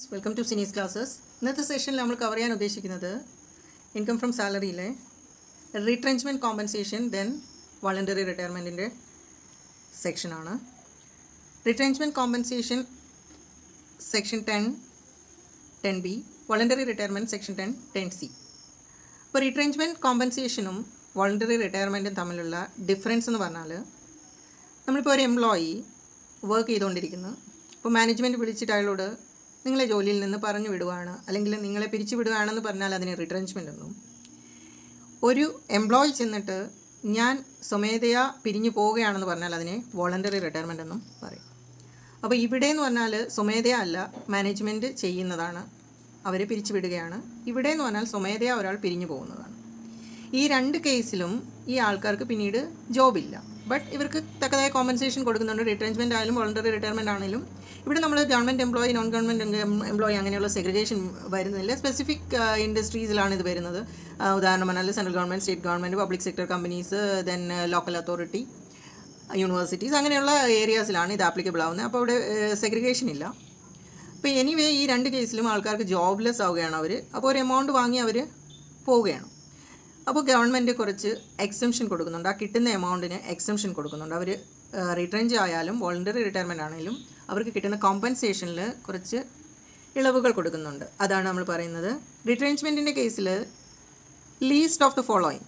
Welcome to സിനീസ് classes ഇന്നത്തെ സെഷനിൽ നമ്മൾ കവർ ചെയ്യാൻ ഉദ്ദേശിക്കുന്നത് ഇൻകം ഫ്രം സാലറിയിലെ റീട്രെഞ്ച്മെൻറ്റ് കോമ്പൻസേഷൻ ദെൻ വോളണ്ടറി റിട്ടയർമെൻറ്റിൻ്റെ സെക്ഷനാണ് retrenchment compensation section ten ten B voluntary retirement section ten ten C അപ്പോൾ റിട്രെഞ്ച്മെൻറ്റ് കോമ്പൻസേഷനും വോളണ്ടറി റിട്ടയർമെൻറ്റും തമ്മിലുള്ള ഡിഫറൻസ് എന്ന് പറഞ്ഞാൽ നമ്മളിപ്പോൾ ഒരു എംപ്ലോയി വർക്ക് ചെയ്തുകൊണ്ടിരിക്കുന്നു അപ്പോൾ മാനേജ്മെൻറ്റ് വിളിച്ചിട്ട് അയാളോട് നിങ്ങളെ ജോലിയിൽ നിന്ന് പറഞ്ഞു വിടുവാണ് അല്ലെങ്കിൽ നിങ്ങളെ പിരിച്ചു വിടുകയാണെന്ന് പറഞ്ഞാൽ അതിന് റിട്രെഞ്ച്മെൻ്റ് ഒന്നും ഒരു എംപ്ലോയി ചെന്നിട്ട് ഞാൻ സ്വമേധയാ പിരിഞ്ഞു പോവുകയാണെന്ന് പറഞ്ഞാൽ അതിനെ വോളണ്ടറി റിട്ടയർമെൻ്റ് എന്നും പറയും അപ്പോൾ ഇവിടെ എന്ന് പറഞ്ഞാൽ സ്വമേധയാ അല്ല മാനേജ്മെൻറ്റ് ചെയ്യുന്നതാണ് അവരെ പിരിച്ചു വിടുകയാണ് ഇവിടെ എന്ന് പറഞ്ഞാൽ സ്വമേധയാ ഒരാൾ പിരിഞ്ഞു പോകുന്നതാണ് ഈ രണ്ട് കേസിലും ഈ ആൾക്കാർക്ക് പിന്നീട് ജോബില്ല ബട്ട് ഇവർക്ക് തക്കതായ കോമ്പൻസേഷൻ കൊടുക്കുന്നുണ്ട് റിട്രെഞ്ച്മെൻ്റ് ആയാലും വോളണ്ടറി റിട്ടയർമെൻ്റ് ആണെങ്കിലും ഇവിടെ നമ്മൾ government employee non government employee അങ്ങനെയുള്ള സെഗ്രിഗേഷൻ വരുന്നില്ല സ്പെസിഫിക് ഇൻഡസ്ട്രീസിലാണ് ഇത് വരുന്നത് ആ, ഉദാഹരണം പറഞ്ഞാൽ central government state government public sector companies then local authority universities അങ്ങനെയുള്ള ഏരിയാസിലാണ് ഇത് ആപ്ലിക്കബിൾ ആവുന്നത് അപ്പോൾ അവിടെ സെഗ്രിഗേഷൻ ഇല്ല അപ്പോൾ എനിവേ ഈ രണ്ട് കേസിലും ആൾക്കാർക്ക് ജോബ്ലെസ് ആവുകയാണ് അവർ അപ്പോൾ ഒരു എമൗണ്ട് വാങ്ങി അവർ പോവുകയാണ് അപ്പോൾ ഗവൺമെൻറ് കുറച്ച് എക്സംഷൻ കൊടുക്കുന്നുണ്ട് ആ കിട്ടുന്ന എമൗണ്ടിന് എക്സംഷൻ കൊടുക്കുന്നുണ്ട് അവർ റിട്രെഞ്ച് ആയാലും വോളണ്ടറി റിട്ടയർമെൻ്റ് ആണെങ്കിലും അവർക്ക് കിട്ടുന്ന കോമ്പൻസേഷനിൽ കുറച്ച് ഇളവുകൾ കൊടുക്കുന്നുണ്ട് അതാണ് നമ്മൾ പറയുന്നത് റിട്രെഞ്ച്മെൻറ്റിൻ്റെ കേസിൽ ലീസ്റ്റ് ഓഫ് ദ ഫോളോയിങ്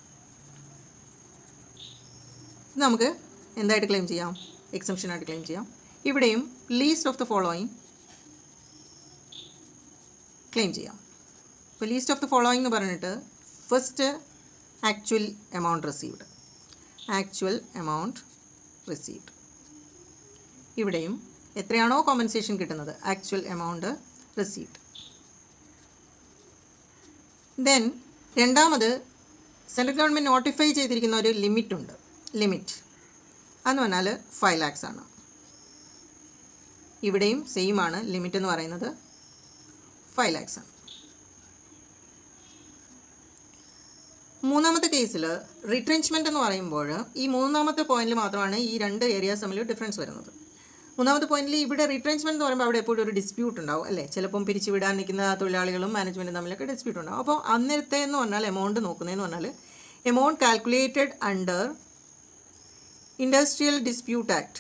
ഇത് നമുക്ക് എന്തായിട്ട് ക്ലെയിം ചെയ്യാം എക്സംഷൻ ആയിട്ട് ക്ലെയിം ചെയ്യാം ഇവിടെയും least of the following claim ചെയ്യാം ഇപ്പോൾ ലീസ്റ്റ് ഓഫ് ദ ഫോളോയിങ് എന്ന് പറഞ്ഞിട്ട് first actual amount received actual amount received ഇവിടെയും എത്രയാണോ കോമ്പൻസേഷൻ കിട്ടുന്നത് ആക്ച്വൽ എമൗണ്ട് റിസീവ്ഡ് ദെൻ രണ്ടാമത് സെൻട്രൽ ഗവൺമെൻറ് നോട്ടിഫൈ ചെയ്തിരിക്കുന്ന ഒരു ലിമിറ്റ് ഉണ്ട് ലിമിറ്റ് അതെന്ന് പറഞ്ഞാൽ ഫൈവ് ലാക്സ് ആണ് ഇവിടെയും സെയിം ആണ് ലിമിറ്റ് എന്ന് പറയുന്നത് ഫൈവ് ലാക്സ് ആണ് മൂന്നാമത്തെ കേസിൽ റിട്രെഞ്ച്മെൻറ്റ് എന്ന് പറയുമ്പോൾ ഈ മൂന്നാമത്തെ പോയിന്റിൽ മാത്രമാണ് ഈ രണ്ട് ഏരിയാസ് തമ്മിൽ ഡിഫറൻസ് വരുന്നത് മൂന്നാമത്തെ പോയിന്റിൽ ഇവിടെ റിട്രെഞ്ച്മെൻറ്റ് എന്ന് പറയുമ്പോൾ അവിടെ എപ്പോഴും ഒരു ഡിസ്പ്യൂട്ട് ഉണ്ടാവും അല്ലേ ചിലപ്പം പിരിച്ചു വിടാൻ നിൽക്കുന്ന തൊഴിലാളികളും മാനേജ്മെൻറ്റും തമ്മിലൊക്കെ ഡിസ്പ്യൂട്ട് ഉണ്ടാവും അപ്പോൾ അന്നേരത്തെ എന്ന് പറഞ്ഞാൽ എമൗണ്ട് നോക്കുന്നതെന്ന് പറഞ്ഞാൽ amount calculated under industrial dispute act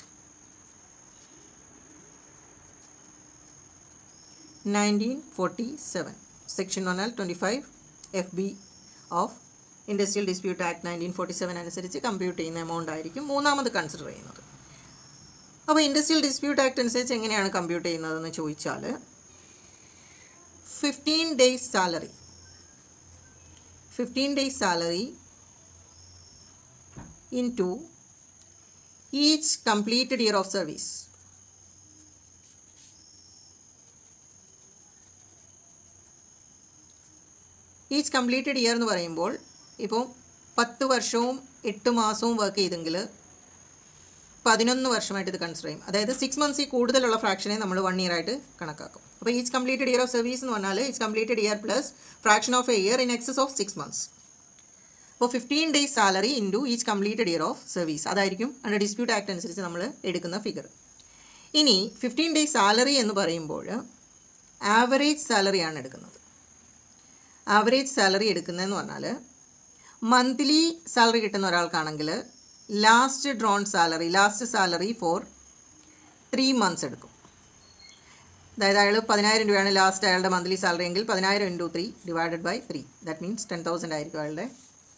nineteen forty seven section പറഞ്ഞാൽ twenty five F B of industrial dispute act nineteen forty seven അനുസരിച്ച് കമ്പ്യൂട്ട് ചെയ്യുന്ന എമൗണ്ട് ആയിരിക്കും മൂന്നാമത് കൺസിഡർ ചെയ്യുന്നത് അപ്പോൾ ഇൻഡസ്ട്രിയൽ ഡിസ്പ്യൂട്ട് ആക്ട് അനുസരിച്ച് എങ്ങനെയാണ് കമ്പ്യൂട്ട് ചെയ്യുന്നതെന്ന് ചോദിച്ചാൽ fifteen days salary fifteen days salary into each completed year of service each completed year എന്ന് പറയുമ്പോൾ ഇപ്പോൾ പത്ത് വർഷവും എട്ട് മാസവും വർക്ക് ചെയ്തെങ്കിൽ പതിനൊന്ന് വർഷമായിട്ട് ഇത് കൺസിഡർ ചെയ്യും അതായത് സിക്സ് മന്ത്സിൽ കൂടുതലുള്ള ഫ്രാക്ഷനെ നമ്മൾ വൺ ഇയർ ആയിട്ട് കണക്കാക്കും അപ്പോൾ each completed year of service എന്ന് പറഞ്ഞാൽ each completed year plus fraction of a year in excess of six months അപ്പോൾ fifteen days salary into each completed year of service അതായിരിക്കും അണ്ടർ ഡിസ്പ്യൂട്ട് ആക്ട് അനുസരിച്ച് നമ്മൾ എടുക്കുന്ന ഫിഗർ ഇനി fifteen days salary എന്ന് പറയുമ്പോൾ ആവറേജ് സാലറിയാണ് എടുക്കുന്നത് ആവറേജ് സാലറി എടുക്കുന്നതെന്ന് പറഞ്ഞാൽ മന്ത്ലി സാലറി കിട്ടുന്ന ഒരാൾക്കാണെങ്കിൽ last drawn salary last salary four three months എടുക്കും അതായത് അയാൾ പതിനായിരം രൂപയാണ് ലാസ്റ്റ് അയാളുടെ മന്ത്ലി സാലറി എങ്കിൽ പതിനായിരം into three divided by three that means ten thousand ആയിരിക്കും അയാളുടെ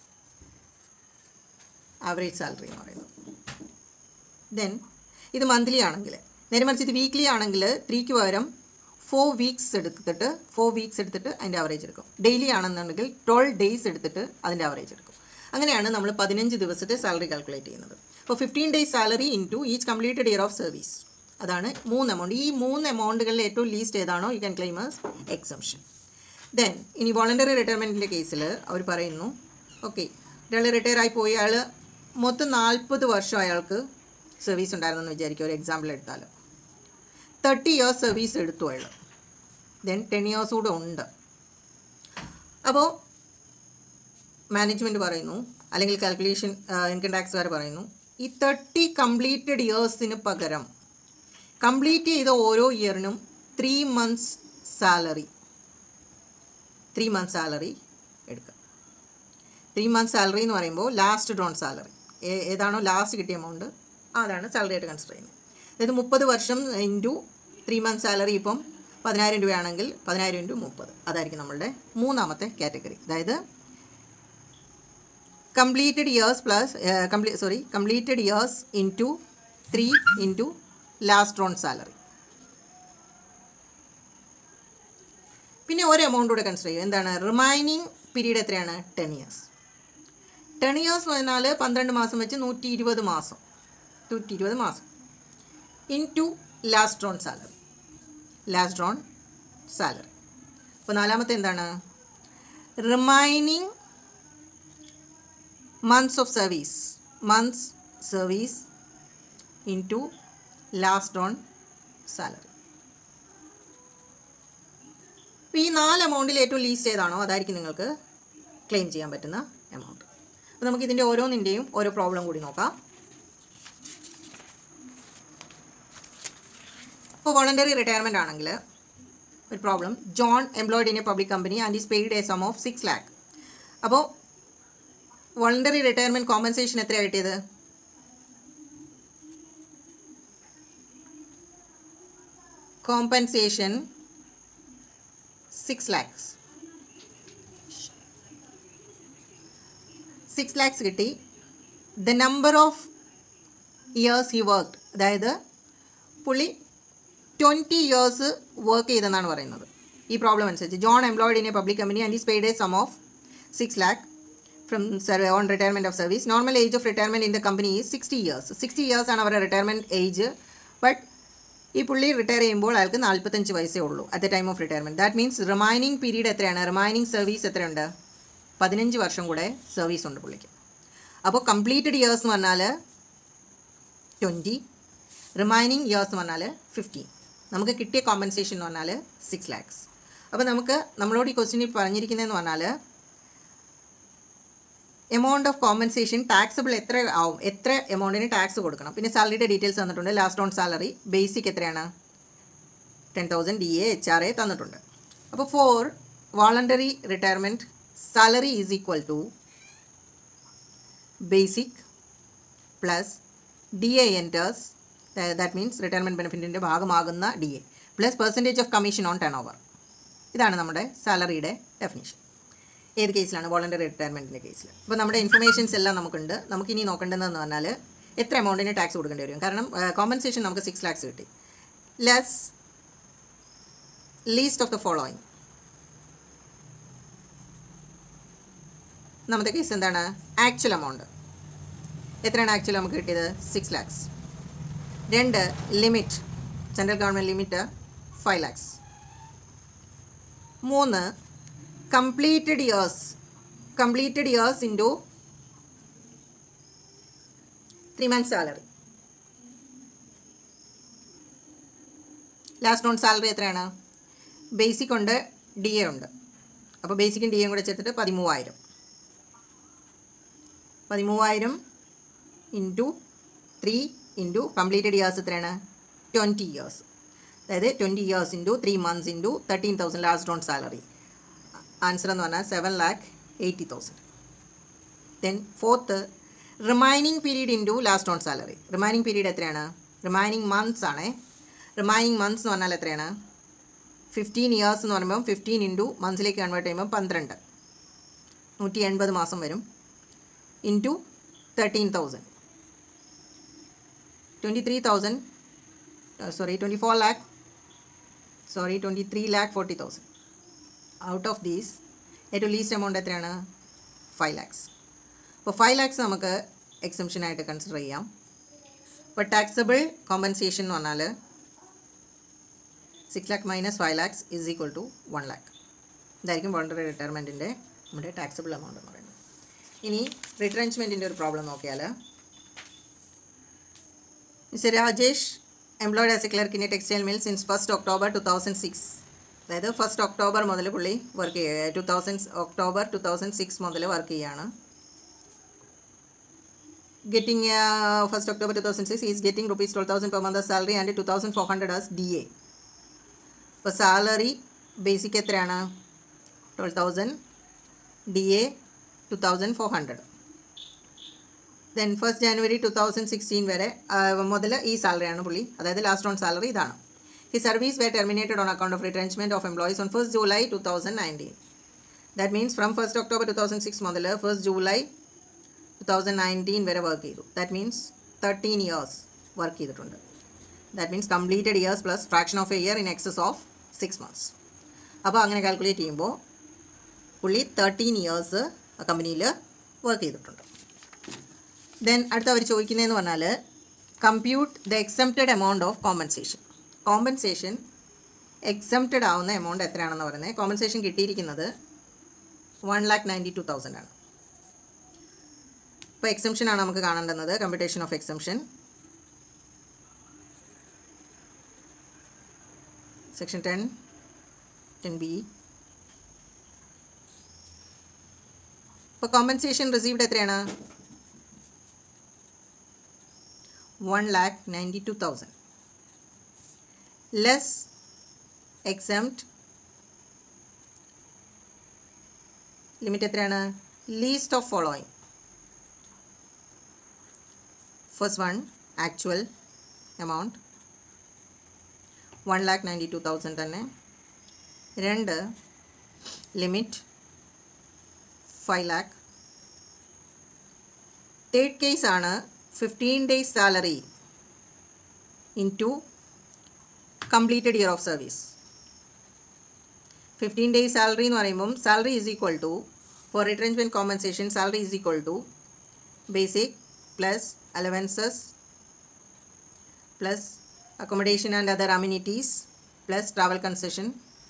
ആവറേജ് സാലറി എന്ന് പറയുന്നത് ദെൻ ഇത് മന്ത്ലി ആണെങ്കിൽ നേരെ മറിച്ച് ഇത് വീക്ക്ലി ആണെങ്കിൽ ത്രീക്ക് പകരം ഫോർ വീക്സ് എടുത്തിട്ട് ഫോർ വീക്സ് എടുത്തിട്ട് അതിൻ്റെ ആവറേജ് എടുക്കും ഡെയിലി ആണെന്നുണ്ടെങ്കിൽ ട്വൽവ് ഡേയ്സ് എടുത്തിട്ട് അതിൻ്റെ ആവറേജ് എടുക്കും അങ്ങനെയാണ് നമ്മൾ പതിനഞ്ച് ദിവസത്തെ സാലറി കാൽക്കുലേറ്റ് ചെയ്യുന്നത് അപ്പോൾ fifteen days salary into each completed year of service അതാണ് മൂന്ന് എമൗണ്ട് ഈ മൂന്ന് എമൗണ്ടുകളിൽ ഏറ്റവും ലീസ്റ്റ് ഏതാണോ you can claim as exemption then ഇനി വോളണ്ടറി റിട്ടയർമെൻറ്റിൻ്റെ കേസിൽ അവർ പറയുന്നു ഓക്കെ ഒരാൾ റിട്ടയർ ആയി പോയി അയാൾ മൊത്തം നാൽപ്പത് വർഷം അയാൾക്ക് സർവീസ് ഉണ്ടായിരുന്നെന്ന് വിചാരിക്കുക ഒരു എക്സാമ്പിൾ എടുത്താൽ തേർട്ടി ഇയേഴ്സ് സർവീസ് എടുത്തു അയാൾ ദെൻ ടെൻ ഇയേഴ്സ് കൂടെ ഉണ്ട് അപ്പോൾ മാനേജ്മെൻറ്റ് പറയുന്നു അല്ലെങ്കിൽ കാൽക്കുലേഷൻ ഇൻകം ടാക്സുകാർ പറയുന്നു ഈ തേർട്ടി കംപ്ലീറ്റഡ് ഇയേഴ്സിന് പകരം കംപ്ലീറ്റ് ചെയ്ത ഓരോ ഇയറിനും three months salary three month salary എടുക്കുക ത്രീ മന്ത് സാലറി എന്ന് പറയുമ്പോൾ ലാസ്റ്റ് ഡ്രോൺ സാലറി ഏതാണോ ലാസ്റ്റ് കിട്ടിയ എമൗണ്ട് അതാണ് സാലറി ആയിട്ട് കൺസിഡർ ചെയ്യുന്നത് അതായത് മുപ്പത് വർഷം ഇൻറ്റു ത്രീ മന്ത് സാലറി ഇപ്പം പതിനായിരം രൂപയാണെങ്കിൽ പതിനായിരം ഇൻറ്റു മുപ്പത് അതായിരിക്കും നമ്മളുടെ മൂന്നാമത്തെ കാറ്റഗറി അതായത് completed years plus comple sorry completed years into three into last drawn salary പിന്നെ ഒരു എമൗണ്ട് കൂടെ കൺസിഡർ ചെയ്യും എന്താണ് റിമൈനിങ് പീരീഡ് എത്രയാണ് ടെൻ ഇയേഴ്സ് ടെൻ ഇയേഴ്സ് പറഞ്ഞാൽ പന്ത്രണ്ട് മാസം വെച്ച് നൂറ്റി ഇരുപത് മാസം നൂറ്റി ഇരുപത് മാസം into last drawn salary last drawn salary അപ്പോൾ നാലാമത്തെ എന്താണ് remaining months of service months service into last drawn salary അപ്പോൾ ഈ നാല് എമൗണ്ടിൽ ഏറ്റവും ലീസ്റ്റ് ഏതാണോ അതായിരിക്കും നിങ്ങൾക്ക് ക്ലെയിം ചെയ്യാൻ പറ്റുന്ന എമൗണ്ട് അപ്പോൾ നമുക്ക് ഇതിൻ്റെ ഓരോന്നിൻ്റെയും ഓരോ പ്രോബ്ലം കൂടി നോക്കാം ഇപ്പോൾ വോളണ്ടറി റിട്ടയർമെൻ്റ് ആണെങ്കിൽ ഒരു problem John employed in a public company and is paid a sum of six lakh അപ്പോൾ വോളണ്ടറി റിട്ടയർമെൻറ്റ് കോമ്പൻസേഷൻ എത്രയാണ് കിട്ടിയത് compensation six lakhs six lakhs കിട്ടി the number of years he work അതായത് പുള്ളി ട്വൻറ്റി ഇയേഴ്സ് വർക്ക് ചെയ്തെന്നാണ് പറയുന്നത് ഈ പ്രോബ്ലം അനുസരിച്ച് John employed in a public company and is paid a sum of six lakh from on retirement of service normal age of retirement in the company is sixty years sixty years ആണ് അവരുടെ retirement age but ഈ പുള്ളി retire ചെയ്യുമ്പോൾ അയാൾക്ക് നാൽപ്പത്തഞ്ച് വയസ്സേ ഉള്ളൂ at the time of retirement that means remaining period എത്രയാണ് റിമൈനിങ് സർവീസ് എത്രയുണ്ട് പതിനഞ്ച് വർഷം കൂടെ സർവീസ് ഉണ്ട് പുള്ളിക്ക് അപ്പോൾ കംപ്ലീറ്റഡ് ഇയേഴ്സ് എന്ന് പറഞ്ഞാൽ ട്വൻറ്റി റിമൈനിങ് ഇയേഴ്സ് എന്ന് പറഞ്ഞാൽ ഫിഫ്റ്റീൻ നമുക്ക് കിട്ടിയ കോമ്പൻസേഷൻ എന്ന് പറഞ്ഞാൽ സിക്സ് ലാക്സ് അപ്പോൾ നമുക്ക് നമ്മളോട് ഈ ക്വസ്റ്റ്യനിൽ പറഞ്ഞിരിക്കുന്നതെന്ന് പറഞ്ഞാൽ എമൗണ്ട് ഓഫ് കോമ്പൻസേഷൻ ടാക്സബിൾ എത്ര ആവും എത്ര എമൗണ്ടിന് ടാക്സ് കൊടുക്കണം പിന്നെ സാലറിയുടെ ഡീറ്റെയിൽസ് തന്നിട്ടുണ്ട് ലാസ്റ്റ് ഓൺ സാലറി ബേസിക് എത്രയാണ് ten thousand D A H R A തന്നിട്ടുണ്ട് അപ്പോൾ for voluntary retirement salary is equal to basic plus D A enters that means retirement ബെനിഫിറ്റിൻ്റെ ഭാഗമാകുന്ന D A plus percentage of commission on turn over ഇതാണ് നമ്മുടെ സാലറിയുടെ definition ഏത് കേസിലാണ് voluntary റിട്ടയർമെൻറ്റിൻ്റെ കേസിൽ അപ്പോൾ നമ്മുടെ ഇൻഫർമേഷൻസ് എല്ലാം നമുക്കുണ്ട് നമുക്കിനി നോക്കേണ്ടതെന്ന് പറഞ്ഞാൽ എത്ര എമൗണ്ടിന് ടാക്സ് കൊടുക്കേണ്ടി വരും കാരണം കോമ്പൻസേഷൻ നമുക്ക് സിക്സ് ലാക്സ് കിട്ടി less least of the following നമ്മുടെ കേസ് എന്താണ് ആക്ച്വൽ എമൗണ്ട് എത്രയാണ് ആക്ച്വൽ നമുക്ക് കിട്ടിയത് സിക്സ് ലാക്സ് രണ്ട് limit central government limit five lakhs മൂന്ന് completed years completed years into three months salary last non salary എത്രയാണ് ബേസിക് ഉണ്ട് ഡി എ ഉണ്ട് അപ്പോൾ ബേസിക്കും ഡി എയും കൂടെ ചേർത്തിട്ട് പതിമൂവായിരം പതിമൂവായിരം into three into completed years എത്രയാണ് ട്വൻറ്റി ഇയേഴ്സ് അതായത് twenty years into three months into thirteen thousand last on salary answer എന്ന് പറഞ്ഞാൽ seven lakh eighty thousand then fourth remaining period into last on salary remaining period എത്രയാണ് remaining months ആണ് remaining months എന്ന് പറഞ്ഞാൽ എത്രയാണ് fifteen years എന്ന് പറയുമ്പോൾ fifteen into മന്ത്സിലേക്ക് convert ചെയ്യുമ്പോൾ പന്ത്രണ്ട് നൂറ്റി എൺപത് മാസം വരും into thirteen thousand twenty three thousand sorry twenty four lakh sorry twenty three lakh forty thousand out of these ഏറ്റവും ലീസ്റ്റ് എമൗണ്ട് എത്രയാണ് ഫൈവ് ലാക്സ് അപ്പോൾ ഫൈവ് ലാക്സ് നമുക്ക് എക്സംഷനായിട്ട് കൺസിഡർ ചെയ്യാം അപ്പോൾ ടാക്സബിൾ കോമ്പൻസേഷൻ എന്ന് പറഞ്ഞാൽ six lakh minus five lakhs is equal to one lakh ഇതായിരിക്കും voluntary റിട്ടയർമെൻറ്റിൻ്റെ നമ്മുടെ ടാക്സബിൾ എമൗണ്ട് എന്ന് പറയുന്നത് ഇനി റിട്രെഞ്ച്മെൻറ്റിൻ്റെ ഒരു പ്രോബ്ലം നോക്കിയാൽ mister Rajesh employed as a clerk in a textile mill since first October two thousand six അതായത് ഫസ്റ്റ് ഒക്ടോബർ മുതൽ പുള്ളി വർക്ക് ചെയ്യുക two thousand October two thousand six മുതൽ വർക്ക് ചെയ്യുകയാണ് getting uh, 1st October 2006 he is getting rupees 12,000 per month as salary and 2,400 as DA. അപ്പോൾ salary basic എത്രയാണ് twelve thousand D A two thousand four hundred then first January two thousand sixteen വരെ മുതൽ ഈ സാലറിയാണ് പുള്ളി അതായത് last on salary ഇതാണ് he service way terminated on account of retrenchment of employees on first July two thousand nineteen that means from first October two thousand six മുതൽ first July two thousand nineteen വരെ work ചെയ്തു that means thirteen years work ചെയ്തിട്ടുണ്ട് that means completed years plus fraction of a year in excess of six months അപ്പോൾ അങ്ങനെ calculate ചെയ്യുമ്പോൾ പുള്ളി thirteen years ആ കമ്പനിയിൽ വർക്ക് ചെയ്തിട്ടുണ്ട് ദെൻ അടുത്ത അവർ ചോദിക്കുന്നതെന്ന് പറഞ്ഞാൽ compute the exempted amount of compensation compensation exempted ആവുന്ന എമൗണ്ട് എത്രയാണെന്ന് പറയുന്നത് കോമ്പൻസേഷൻ കിട്ടിയിരിക്കുന്നത് one lakh ninety two thousand ആണ് ഇപ്പോൾ എക്സംഷൻ ആണ് നമുക്ക് കാണേണ്ടുന്നത് computation of exemption section ten ten B ഇപ്പോൾ കോമ്പൻസേഷൻ റിസീവ്ഡ് എത്രയാണ് one lakh ninety two thousand less exempt limit എത്രയാണ് least of following first one actual amount one lakh ninety two thousand തന്നെ രണ്ട് limit five lakh third case ആണ് fifteen days salary into completed year of service fifteen days salary എന്ന് പറയുമ്പം salary is equal to for retrenchment compensation salary is equal to basic plus allowances plus accommodation and other amenities plus travel concession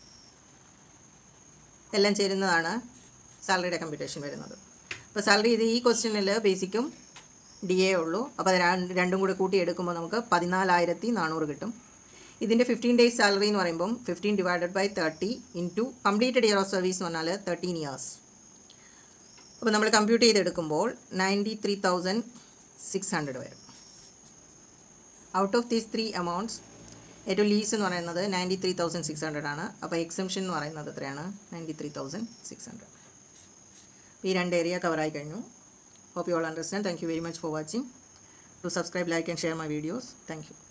എല്ലാം ചേരുന്നതാണ് സാലറിയുടെ computation വരുന്നത് അപ്പോൾ salary ഇത് ഈ ക്വസ്റ്റ്യനിൽ ബേസിക്കും D A ഉള്ളൂ അപ്പോൾ അത് രണ്ട് രണ്ടും കൂടെ കൂട്ടി എടുക്കുമ്പോൾ നമുക്ക് പതിനാലായിരത്തി നാനൂറ് കിട്ടും ഇതിൻ്റെ ഫിഫ്റ്റീൻ ഡേയ്സ് സാലറി എന്ന് പറയുമ്പം fifteen divided by thirty into completed year of service എന്ന് പറഞ്ഞാൽ തേർട്ടീൻ ഇയേഴ്സ് അപ്പോൾ നമ്മൾ കമ്പ്യൂട്ട് ചെയ്തെടുക്കുമ്പോൾ ninety three thousand six hundred വരും out of these three amounts ഏറ്റവും ലീസ് എന്ന് പറയുന്നത് ninety three thousand six hundred ആണ് അപ്പോൾ എക്സംഷൻ എന്ന് പറയുന്നത് എത്രയാണ് ninety three thousand six hundred ഈ രണ്ട് ഏരിയ കവറായി കഴിഞ്ഞു hope you all understand thank you very much for watching to subscribe like and share my videos thank U